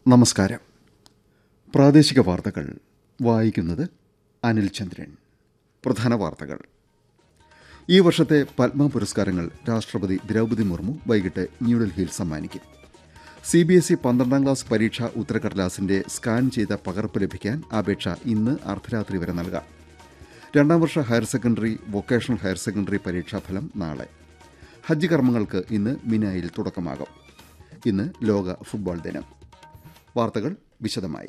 നമസ്കാരം പ്രാദേശിക വാർത്തകൾ വായിക്കുന്നത് അനിൽ ചന്ദ്രൻ പ്രധാന വാർത്തകൾ ഈ വർഷത്തെ പത്മ പുരസ്കാരങ്ങൾ രാഷ്ട്രപതി ദ്രൗപദി മുർമു വൈകിട്ട് ന്യൂഡൽഹിയിൽ സമ്മാനിക്കും സി ബി എസ് ഇ പന്ത്രണ്ടാം ക്ലാസ് പരീക്ഷാ ഉത്തരക്കടലാസിന്റെ സ്കാൻ ചെയ്ത പകർപ്പ് ലഭിക്കാൻ അപേക്ഷ ഇന്ന് അർദ്ധരാത്രി വരെ നൽകാം രണ്ടാം വർഷ higher secondary vocational higher secondary പരീക്ഷാഫലം നാളെ ഹജ്ജ് കർമ്മങ്ങൾക്ക് ഇന്ന് മിനായിൽ തുടക്കമാകും ഇന്ന് ലോക ഫുട്ബോൾ ദിനം വാർത്തകൾ വിശദമായി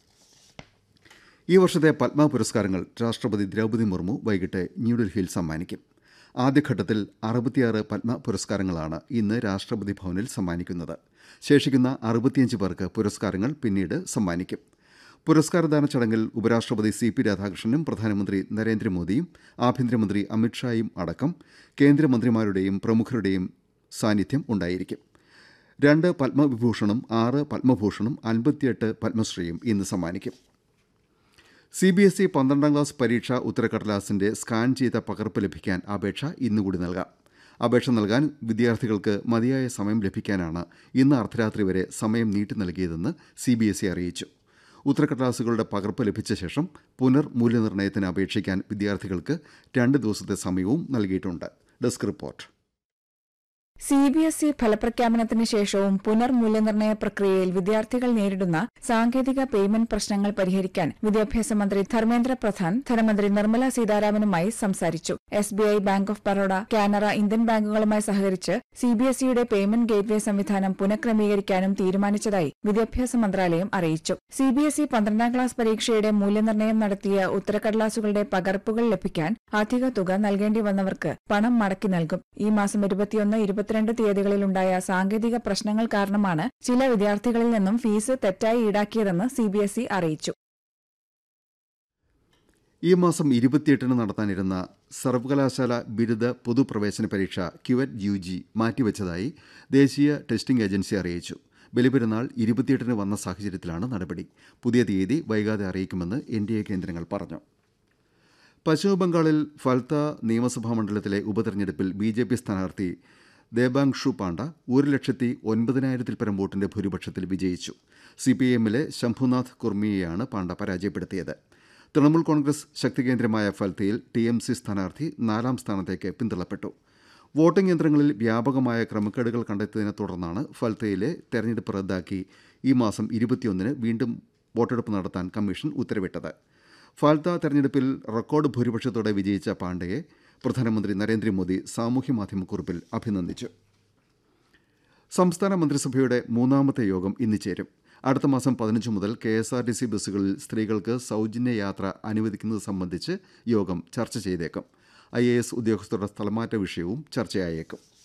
ഈ വർഷത്തെ പത്മ പുരസ്കാരങ്ങൾ രാഷ്ട്രപതി ദ്രൗപദി മുർമു വൈകിട്ട് ന്യൂഡൽഹിയിൽ സമ്മാനിക്കും ആദ്യഘട്ടത്തിൽ അറുപത്തിയാറ് പത്മ പുരസ്കാരങ്ങളാണ് ഇന്ന് രാഷ്ട്രപതി ഭവനിൽ സമ്മാനിക്കുന്നത് ശേഷിക്കുന്ന അറുപത്തിയഞ്ച് പേർക്ക് പുരസ്കാരങ്ങൾ പിന്നീട് സമ്മാനിക്കും പുരസ്കാരദാന ചടങ്ങിൽ ഉപരാഷ്ട്രപതി സി പി രാധാകൃഷ്ണനും പ്രധാനമന്ത്രി നരേന്ദ്രമോദിയും ആഭ്യന്തരമന്ത്രി അമിത്ഷായും അടക്കം കേന്ദ്രമന്ത്രിമാരുടെയും പ്രമുഖരുടെയും സാന്നിധ്യം ഉണ്ടായിരിക്കും രണ്ട് പത്മവിഭൂഷണും ആറ് പത്മഭൂഷണും അൻപത്തിയെട്ട് പത്മശ്രീയും ഇന്ന് സമ്മാനിക്കും സി ബി എസ് ഇ പന്ത്രണ്ടാം ക്ലാസ് പരീക്ഷാ ഉത്തരക്കടലാസിന്റെ സ്കാൻ ചെയ്ത പകർപ്പ് ലഭിക്കാൻ അപേക്ഷ ഇന്നുകൂടി നൽകാം അപേക്ഷ നൽകാൻ വിദ്യാർത്ഥികൾക്ക് മതിയായ സമയം ലഭിക്കാനാണ് ഇന്ന് അർദ്ധരാത്രി വരെ സമയം നീട്ടി നൽകിയതെന്ന് സി ബി എസ് ഇ അറിയിച്ചു ഉത്തരക്കടലാസുകളുടെ പകർപ്പ് ലഭിച്ച ശേഷം പുനർ മൂല്യനിർണ്ണയത്തിന് അപേക്ഷിക്കാൻ വിദ്യാർത്ഥികൾക്ക് രണ്ട് ദിവസത്തെ സമയവും നൽകിയിട്ടുണ്ട് desk report C B S E ഫലപ്രഖ്യാപനത്തിന് ശേഷവും പുനർമൂല്യനിർണ്ണയ പ്രക്രിയയിൽ വിദ്യാർത്ഥികൾ നേരിടുന്ന സാങ്കേതിക പേയ്മെന്റ് പ്രശ്നങ്ങൾ പരിഹരിക്കാൻ വിദ്യാഭ്യാസ മന്ത്രി ധർമ്മേന്ദ്ര പ്രധാൻ ധനമന്ത്രി നിർമ്മല സീതാരാമനുമായി സംസാരിച്ചു S B I bank of Baroda Canara Indian ബാങ്കുകളുമായി സഹകരിച്ച് സി ബി എസ് ഇയുടെ പേയ്മെന്റ് ഗേറ്റ്വേ സംവിധാനം പുനഃക്രമീകരിക്കാനും തീരുമാനിച്ചതായി വിദ്യാഭ്യാസ മന്ത്രാലയം അറിയിച്ചു സി ബി എസ് ഇ പന്ത്രണ്ടാം ക്ലാസ് പരീക്ഷയുടെ മൂല്യനിർണ്ണയം നടത്തിയ ഉത്തരക്കടലാസുകളുടെ പകർപ്പുകൾ ലഭിക്കാൻ അധിക തുക നൽകേണ്ടി വന്നവർക്ക് പണം മടക്കി നൽകും ഈ മാസം ഇരുപത്തിയൊന്ന് ഇരുപത്തിരണ്ട് തീയതികളിലുണ്ടായ സാങ്കേതിക പ്രശ്നങ്ങൾ കാരണമാണ് ചില വിദ്യാർത്ഥികളിൽ നിന്നും ഫീസ് തെറ്റായി ഈടാക്കിയതെന്ന് സി ബി എസ് ഇ അറിയിച്ചു ഈ മാസം ഇരുപത്തിയെട്ടിന് നടത്താനിരുന്ന സർവകലാശാല ബിരുദ പൊതുപ്രവേശന പരീക്ഷ ക്യുവറ്റ് യു ജി മാറ്റിവെച്ചതായി ദേശീയ ടെസ്റ്റിംഗ് ഏജൻസി അറിയിച്ചു ബലിപെരുന്നാൾ ഇരുപത്തിയെട്ടിന് വന്ന സാഹചര്യത്തിലാണ് നടപടി പുതിയ തീയതി വൈകാതെ അറിയിക്കുമെന്ന് എൻ ഡി എ കേന്ദ്രങ്ങൾ പറഞ്ഞു പശ്ചിമബംഗാളിൽ ഫൽത്ത നിയമസഭാ മണ്ഡലത്തിലെ ഉപതെരഞ്ഞെടുപ്പിൽ ബി ജെ പി സ്ഥാനാർത്ഥി ദേബാങ്ഷു പാണ്ഡ ഒരു ലക്ഷത്തി ഒൻപതിനായിരത്തിൽ പരം വോട്ടിന്റെ ഭൂരിപക്ഷത്തിൽ വിജയിച്ചു സി പി എമ്മിലെ ശംഭുനാഥ് കുർമിയെയാണ് പാണ്ഡ പരാജയപ്പെടുത്തിയത് തൃണമൂൽ കോൺഗ്രസ് ശക്തികേന്ദ്രമായ ഫൽത്തയിൽ ടി എം സി സ്ഥാനാർത്ഥി നാലാം സ്ഥാനത്തേക്ക് പിന്തള്ളപ്പെട്ടു വോട്ടിംഗ് യന്ത്രങ്ങളിൽ വ്യാപകമായ ക്രമക്കേടുകൾ കണ്ടെത്തിയതിനെ തുടർന്നാണ് ഫൽത്തയിലെ തെരഞ്ഞെടുപ്പ് റദ്ദാക്കി ഈ മാസം ഇരുപത്തിയൊന്നിന് വീണ്ടും വോട്ടെടുപ്പ് നടത്താൻ കമ്മീഷൻ ഉത്തരവിട്ടത് ഫാൽത്ത തെരഞ്ഞെടുപ്പിൽ റെക്കോർഡ് ഭൂരിപക്ഷത്തോടെ വിജയിച്ച പാണ്ഡയെ പ്രധാനമന്ത്രി നരേന്ദ്രമോദി സാമൂഹ്യമാധ്യമക്കുറിപ്പിൽ അഭിനന്ദിച്ചു സംസ്ഥാന മന്ത്രിസഭയുടെ മൂന്നാമത്തെ യോഗം ഇന്ന് ചേരും അടുത്ത മാസം പതിനഞ്ച് മുതൽ K S R T C ബസ്സുകളിൽ സ്ത്രീകൾക്ക് സൗജന്യ യാത്ര അനുവദിക്കുന്നത് സംബന്ധിച്ച് യോഗം ചർച്ച ചെയ്തേക്കും ഐ എ എസ് ഉദ്യോഗസ്ഥരുടെ സ്ഥലമാറ്റ വിഷയവും ചർച്ചയായേക്കും